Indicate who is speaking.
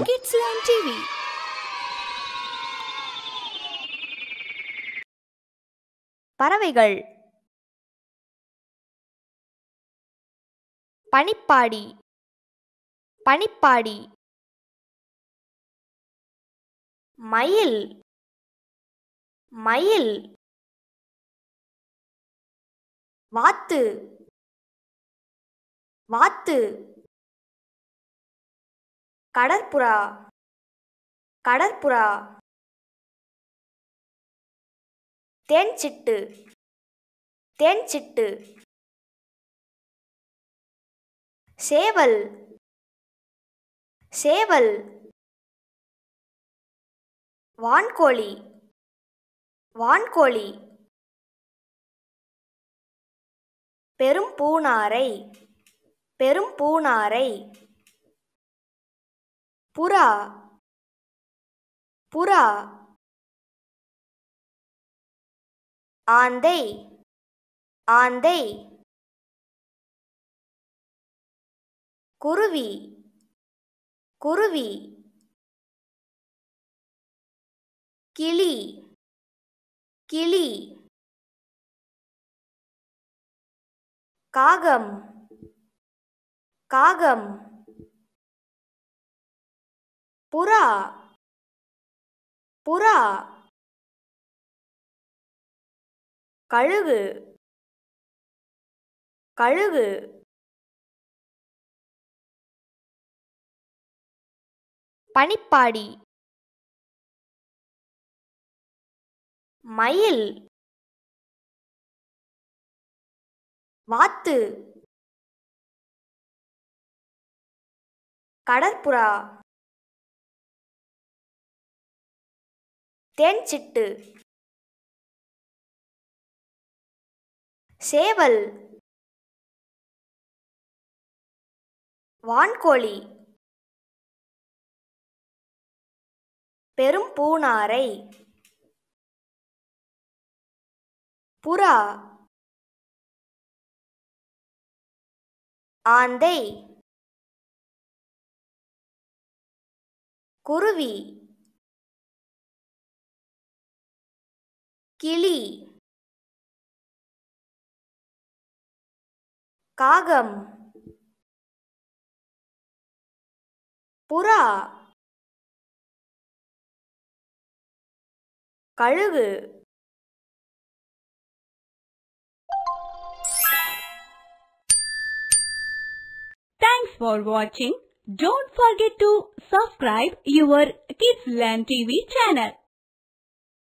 Speaker 1: Kidsland TV. பறவைகள் பனிப்பாடி பனிப்பாடி மயில் மயில் வாத்து வாத்து கடற்புறா கடற்புறா தேன்சிட்டு தேன்சிட்டு சேவல் சேவல் வான்கோழி வான்கோழி பெரும் பூனாரை பெரும் பூனாரை புறா புறா ஆந்தை ஆந்தை குருவி குருவி கிளி கிளி காகம் காகம் புறா புறா கழுகு கழுகு பனிப்பாடி மயில் வாத்து கடற்புறா தேன்சிட்டு சேவல் வான்கோழி பெரும் பூனாரை புறா ஆந்தை குருவி கிளி காகம் புறா கழுகு
Speaker 2: Thanks for watching. Don't forget to subscribe your Kidsland TV channel.